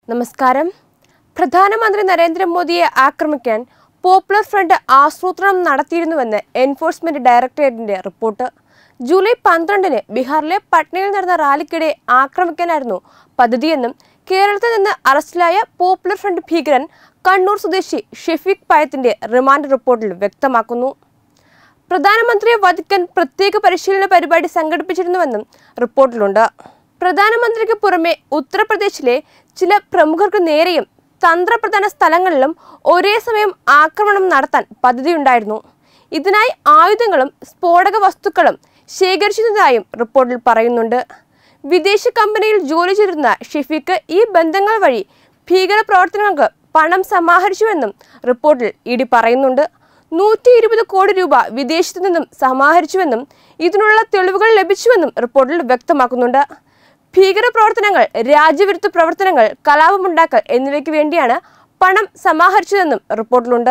നമസ്കാരം പ്രധാനമന്ത്രി നരേന്ദ്രമോദിയെ ആക്രമിക്കാൻ പോപ്പുലർ ഫ്രണ്ട് ആസൂത്രണം നടത്തിയിരുന്നുവെന്ന് എൻഫോഴ്സ്മെന്റ് ഡയറക്ടറേറ്റിന്റെ റിപ്പോർട്ട് ജൂലൈ പന്ത്രണ്ടിന് ബീഹാറിലെ പട്നയിൽ നടന്ന റാലിക്കിടെ ആക്രമിക്കാനായിരുന്നു പദ്ധതിയെന്നും കേരളത്തിൽ നിന്ന് അറസ്റ്റിലായ പോപ്പുലർ ഫ്രണ്ട് ഭീകരൻ കണ്ണൂർ സ്വദേശി ഷെഫീഖ് പായത്തിന്റെ റിമാൻഡ് റിപ്പോർട്ടിൽ വ്യക്തമാക്കുന്നു പ്രധാനമന്ത്രിയെ വധിക്കാൻ പ്രത്യേക പരിശീലന പരിപാടി സംഘടിപ്പിച്ചിരുന്നുവെന്നും റിപ്പോർട്ടിലുണ്ട് പ്രധാനമന്ത്രിക്ക് പുറമെ ഉത്തർപ്രദേശിലെ ചില പ്രമുഖർക്ക് നേരെയും തന്ത്രപ്രധാന സ്ഥലങ്ങളിലും ഒരേ സമയം ആക്രമണം നടത്താൻ പദ്ധതിയുണ്ടായിരുന്നു ഇതിനായി ആയുധങ്ങളും സ്ഫോടക വസ്തുക്കളും ശേഖരിച്ചിരുന്നതായും റിപ്പോർട്ടിൽ പറയുന്നുണ്ട് വിദേശ കമ്പനിയിൽ ജോലി ചെയ്തിരുന്ന ഷെഫീഖ് ഈ ബന്ധങ്ങൾ വഴി ഭീകര പ്രവർത്തനങ്ങൾക്ക് പണം സമാഹരിച്ചുവെന്നും റിപ്പോർട്ടിൽ ഇഡി പറയുന്നുണ്ട് നൂറ്റി ഇരുപത് കോടി രൂപ വിദേശത്തു നിന്നും സമാഹരിച്ചുവെന്നും ഇതിനുള്ള തെളിവുകൾ ലഭിച്ചുവെന്നും റിപ്പോർട്ടിൽ വ്യക്തമാക്കുന്നുണ്ട് ഭീകര പ്രവർത്തനങ്ങൾ രാജ്യവിരുദ്ധ പ്രവർത്തനങ്ങൾ കലാപമുണ്ടാക്കൽ എന്നിവയ്ക്ക് വേണ്ടിയാണ് പണം സമാഹരിച്ചതെന്നും റിപ്പോർട്ടിലുണ്ട്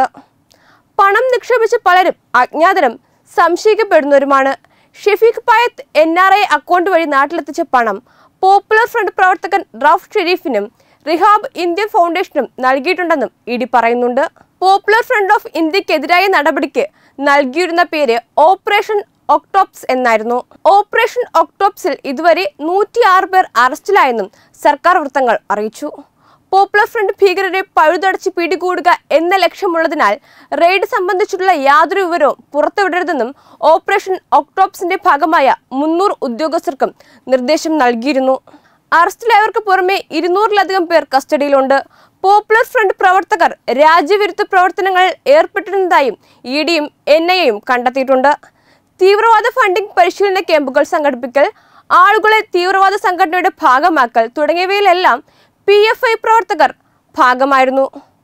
പണം നിക്ഷേപിച്ച പലരും അജ്ഞാതരും സംശയിക്കപ്പെടുന്നവരുമാണ് Shafeeq Payath N R I account വഴി നാട്ടിലെത്തിച്ച പണം പോപ്പുലർ ഫ്രണ്ട് പ്രവർത്തകൻ റൌഫ് ഷെരീഫിനും റിഹാബ് ഇന്ത്യൻ ഫൗണ്ടേഷനും നൽകിയിട്ടുണ്ടെന്നും ഇഡി പറയുന്നുണ്ട് പോപ്പുലർ ഫ്രണ്ട് ഓഫ് ഇന്ത്യക്കെതിരായ നടപടിക്ക് നൽകിയിരുന്ന പേര് ഓപ്പറേഷൻ ഒക്ടോപ്സ് എന്നായിരുന്നു ഓപ്പറേഷൻ ഒക്ടോപ്സിൽ ഇതുവരെ നൂറ്റിയാറ് പേർ അറസ്റ്റിലായെന്നും സർക്കാർ വൃത്തങ്ങൾ അറിയിച്ചു പോപ്പുലർ ഫ്രണ്ട് ഭീകരരെ പഴുതടച്ച് പിടികൂടുക എന്ന ലക്ഷ്യമുള്ളതിനാൽ റെയ്ഡ് സംബന്ധിച്ചിട്ടുള്ള യാതൊരു വിവരവും പുറത്തുവിടരുതെന്നും ഓപ്പറേഷൻ ഒക്ടോപ്സിന്റെ ഭാഗമായ മുന്നൂറ് ഉദ്യോഗസ്ഥർക്കും നിർദ്ദേശം നൽകിയിരുന്നു അറസ്റ്റിലായവർക്ക് പുറമെ ഇരുന്നൂറിലധികം പേർ കസ്റ്റഡിയിലുണ്ട് പോപ്പുലർ ഫ്രണ്ട് പ്രവർത്തകർ രാജ്യവിരുദ്ധ പ്രവർത്തനങ്ങളിൽ ഏർപ്പെട്ടിരുന്നതായും ഇ ഡിയും എൻ ഐ എയും കണ്ടെത്തിയിട്ടുണ്ട് തീവ്രവാദ ഫണ്ടിംഗ് പരിശീലന ക്യാമ്പുകൾ സംഘടിപ്പിക്കൽ ആളുകളെ തീവ്രവാദ സംഘടനയുടെ ഭാഗമാക്കൽ തുടങ്ങിയവയിലെല്ലാം പി എഫ് ഐ പ്രവർത്തകർ ഭാഗമായിരുന്നു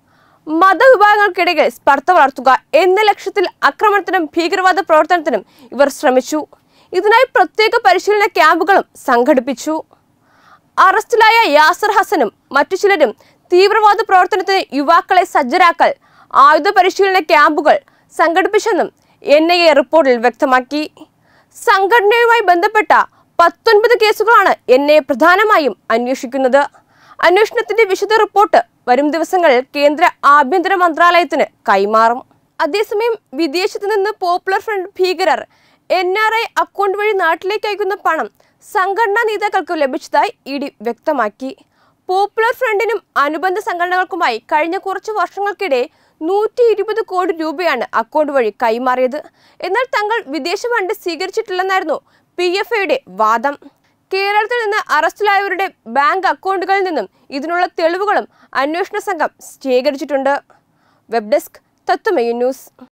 മതവിഭാഗങ്ങൾക്കിടയിൽ സ്പർദ്ധ വളർത്തുക എന്ന ലക്ഷ്യത്തിൽ ആക്രമണത്തിനും ഭീകരവാദ പ്രവർത്തനത്തിനും ഇവർ ശ്രമിച്ചു ഇതിനായി പ്രത്യേക പരിശീലന ക്യാമ്പുകളും സംഘടിപ്പിച്ചു അറസ്റ്റിലായ യാസർ ഹസനും മറ്റു ചിലരും തീവ്രവാദ പ്രവർത്തനത്തിന് യുവാക്കളെ സജ്ജരാക്കൽ ആയുധ പരിശീലന ക്യാമ്പുകൾ സംഘടിപ്പിച്ചെന്നും എൻ ഐ എ റിപ്പോർട്ടിൽ വ്യക്തമാക്കി സംഘടനയുമായി ബന്ധപ്പെട്ട പത്തൊൻപത് കേസുകളാണ് എൻ ഐ എ പ്രധാനമായും അന്വേഷിക്കുന്നത് അന്വേഷണത്തിന്റെ വിശദ റിപ്പോർട്ട് വരും ദിവസങ്ങളിൽ കേന്ദ്ര ആഭ്യന്തര മന്ത്രാലയത്തിന് കൈമാറും അതേസമയം വിദേശത്ത് നിന്ന് പോപ്പുലർ ഫ്രണ്ട് ഭീകരർ എൻ ആർ ഐ അക്കൗണ്ട് വഴി നാട്ടിലേക്ക് അയക്കുന്ന പണം സംഘടനാ നേതാക്കൾക്ക് ലഭിച്ചതായി ഇ ഡി വ്യക്തമാക്കി പോപ്പുലർ ഫ്രണ്ടിനും അനുബന്ധ സംഘടനകൾക്കുമായി കഴിഞ്ഞ കുറച്ച് വർഷങ്ങൾക്കിടെ നൂറ്റി ഇരുപത് കോടി രൂപയാണ് അക്കൗണ്ട് വഴി കൈമാറിയത് എന്നാൽ തങ്ങൾ വിദേശ ഫണ്ട് സ്വീകരിച്ചിട്ടില്ലെന്നായിരുന്നു പി എഫ് ഐയുടെ വാദം കേരളത്തിൽ നിന്ന് അറസ്റ്റിലായവരുടെ ബാങ്ക് അക്കൗണ്ടുകളിൽ നിന്നും ഇതിനുള്ള തെളിവുകളും അന്വേഷണ സംഘം ശേഖരിച്ചിട്ടുണ്ട് വെബ് ഡെസ്ക് തത്വമയി ന്യൂസ്